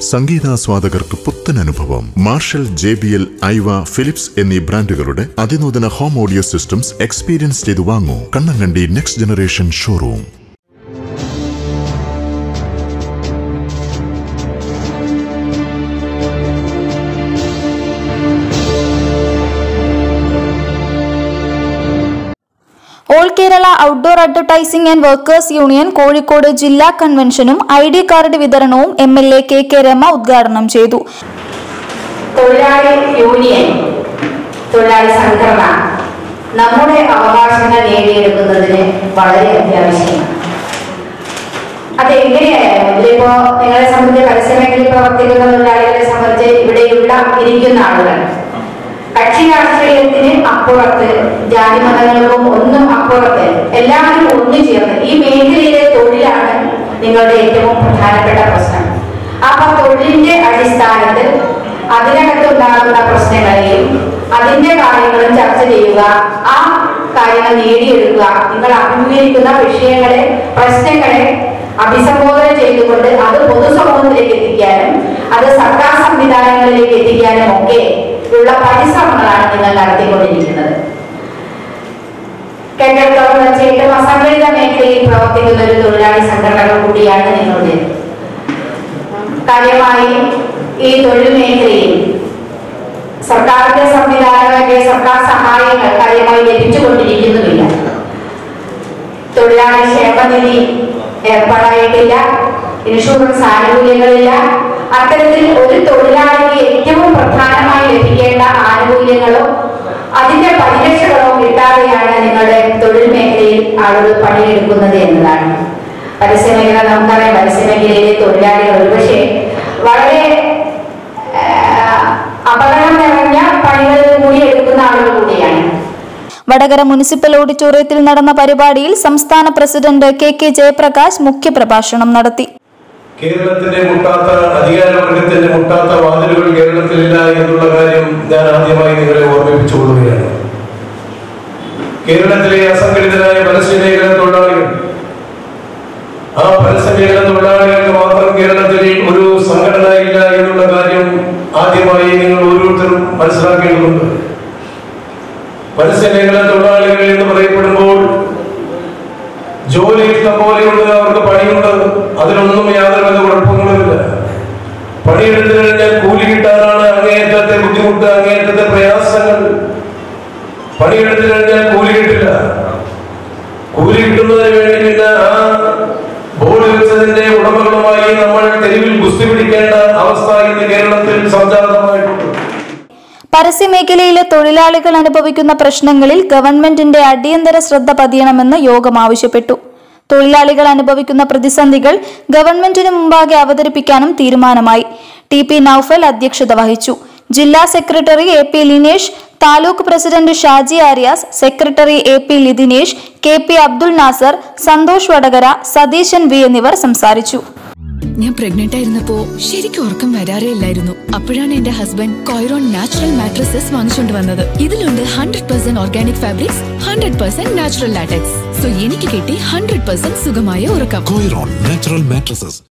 സംഗീതാസ്വാദകർക്ക് പുത്തൻ അനുഭവം Marshall J B L Aiwa Philips എന്നീ ബ്രാൻഡുകളുടെ അതിനൂതന ഹോം ഓഡിയോ സിസ്റ്റംസ് എക്സ്പീരിയൻസ് ചെയ്തു വാങ്ങൂ Kannankandi next generation showroom all Kerala outdoor advertising and workers union Kozhikode ജില്ലാ കൺവെൻഷനും ഐ ഡി കാർഡ് വിതരണവും M L A K K Rama ഉദ്ഘാടനം ചെയ്തു തൊഴിലാളി യൂണിയൻ തൊഴിലാളി സംഘടന നമ്മുടെ അവകാശങ്ങൾ നേടിയെടുക്കുന്നതിന് വളരെ അത്യാവശ്യമാണ് അതെങ്ങനെയായാലും ഇതിലിപ്പോ നിങ്ങളെ സംബന്ധിച്ച് പരസ്യമേഖലയിൽ പ്രവർത്തിക്കുന്ന തൊഴിലാളികളെ സംബന്ധിച്ച് ഇവിടെയുള്ള ഇരിക്കുന്ന ആളുകൾ കക്ഷി രാഷ്ട്രീയത്തിന് അപ്പുറത്ത് ജാതി മതങ്ങൾക്കും ഒന്നും അപ്പുറത്ത് എല്ലാവരും ഒന്നു ചേർന്ന് ഈ മേഖലയിലെ തൊഴിലാണ് നിങ്ങളുടെ ഏറ്റവും പ്രധാനപ്പെട്ട പ്രശ്നം അപ്പൊ തൊഴിലിന്റെ അടിസ്ഥാനത്തിൽ അതിനകത്തുണ്ടാകുന്ന പ്രശ്നങ്ങളെയും അതിന്റെ കാര്യങ്ങളും ചർച്ച ചെയ്യുക ആ കാര്യങ്ങൾ നേടിയെടുക്കുക നിങ്ങൾ അഭിമുഖീകരിക്കുന്ന വിഷയങ്ങളെ പ്രശ്നങ്ങളെ അഭിസംബോധന ചെയ്തുകൊണ്ട് അത് പൊതുസമൂഹത്തിലേക്ക് എത്തിക്കാനും അത് സർക്കാർ സംവിധാനങ്ങളിലേക്ക് എത്തിക്കാനും ഒക്കെ ഉള്ള പരിശ്രമങ്ങളാണ് നിങ്ങൾ നടത്തിക്കൊണ്ടിരിക്കുന്നത് കേരളത്തോളം വെച്ചിട്ടും അസംഘടിത മേഖലയിൽ പ്രവർത്തിക്കുന്ന ഒരു തൊഴിലാളി സംഘടനകൾ കൂടിയാണ് നിങ്ങളുടെ കാര്യമായി ഈ തൊഴിൽ മേഖലയിൽ സർക്കാരിന്റെ സംവിധാനങ്ങളൊക്കെ സർക്കാർ സഹായങ്ങൾ കാര്യമായി ലഭിച്ചുകൊണ്ടിരിക്കുന്നുമില്ല തൊഴിലാളി ക്ഷേമനിധി ഏർപ്പാടായിട്ടില്ല ഇൻഷുറൻസ് ആനുകൂല്യങ്ങളില്ല അത്തരത്തിൽ ഒരു തൊഴിലാളിക്ക് ഏറ്റവും പ്രധാനമായി ലഭിക്കേണ്ട ആനുകൂല്യങ്ങളോ അതിന്റെ പരിരക്ഷകളോ കിട്ടാതെയാണ് നിങ്ങളുടെ തൊഴിൽ മേഖലയിൽ ആളുകൾ പണിയെടുക്കുന്നത് എന്നതാണ് പരസ്യമേഖല നമുക്കറിയാം പരസ്യമേഖലയിലെ തൊഴിലാളികൾ ഒരുപക്ഷെ വളരെ ആ, അപകടം നിറഞ്ഞ പണികളിൽ കൂടി എടുക്കുന്ന ആളുകൾ കൂടിയാണ് വടകര മുനിസിപ്പൽ ഓഡിറ്റോറിയത്തിൽ നടന്ന പരിപാടിയിൽ സംസ്ഥാന പ്രസിഡന്റ് കെ കെ ജയപ്രകാശ് മുഖ്യപ്രഭാഷണം നടത്തി കേരളത്തിന്റെ മുട്ടാത്ത അധികാരവർഗത്തിന്റെ മുട്ടാത്ത വാതിലുകൾ കേരളത്തിലില്ല എന്നുള്ള കാര്യം ഞാൻ ആദ്യമായി നിങ്ങളെ ഓർമ്മിപ്പിച്ചുകൊള്ളുകയാണ് കേരളത്തിലെ അസംഘടിതരായ പരസ്യമേഖല തൊഴിലാളികൾ ആ പരസ്യമേഖല തൊഴിലാളികൾക്ക് മാത്രം കേരളത്തിൽ ഒരു സംഘടന ഇല്ല എന്നുള്ള കാര്യം ആദ്യമായി നിങ്ങൾ ഓരോരുത്തരും മനസ്സിലാക്കേണ്ടതുണ്ട് പരസ്യമേഖല തൊഴിലാളികൾ എന്ന് പറയപ്പെടുമ്പോൾ ജോലി ഇഷ്ടം പോലെയുണ്ട് അവർക്ക് പണിയുണ്ട് അതിലൊന്നും യാതൊരുവിധ കുഴപ്പങ്ങളുമില്ല പണിയെടുത്തു കഴിഞ്ഞാൽ കൂലി കിട്ടാനാണ് അങ്ങേയറ്റത്തെ ബുദ്ധിമുട്ട് അങ്ങേയറ്റത്തെ പ്രയാസങ്ങൾ പണിയെടുത്തു കഴിഞ്ഞാൽ കൂലി കിട്ടില്ല കൂലി കിട്ടുന്നതിന് വേണ്ടി പിന്നെ ആ ബോർഡ് വെച്ചതിന്റെ ഉടമകളുമായി നമ്മൾ തെരുവിൽ ഗുസ്തി പിടിക്കേണ്ട അവസ്ഥ ഇന്ന് കേരളത്തിൽ സംജാതമായിട്ടുണ്ട് പരസ്യമേഖലയിലെ തൊഴിലാളികൾ അനുഭവിക്കുന്ന പ്രശ്നങ്ങളിൽ ഗവൺമെന്റിന്റെ അടിയന്തര ശ്രദ്ധ പതിയണമെന്ന് യോഗം ആവശ്യപ്പെട്ടു തൊഴിലാളികൾ അനുഭവിക്കുന്ന പ്രതിസന്ധികൾ ഗവൺമെന്റിന് മുമ്പാകെ അവതരിപ്പിക്കാനും തീരുമാനമായി ടി പി നൌഫൽ അധ്യക്ഷത വഹിച്ചു ജില്ലാ secretary A P Linesh taluk president Shaji Aryas secretary A P Lithinesh K P Abdul Nasar Santhosh Vadakara Satheesan V എന്നിവർ സംസാരിച്ചു ഞാൻ പ്രഗ്നന്റ് ആയിരുന്നപ്പോ ശരിക്കും ഉറക്കം വരാറേ ഇല്ലായിരുന്നു അപ്പോഴാണ് എന്റെ ഹസ്ബൻഡ് കോയറോൺ നാച്ചുറൽ മാട്രസസ് വാങ്ങിച്ചുകൊണ്ട് വന്നത് ഇതിലുണ്ട് hundred percent organic fabrics hundred percent natural latex so എനിക്ക് കിട്ടി ഹൺഡ്രഡ് പെർസെന്റ് സുഖമായ ഉറക്കം Coiron Natural Mattresses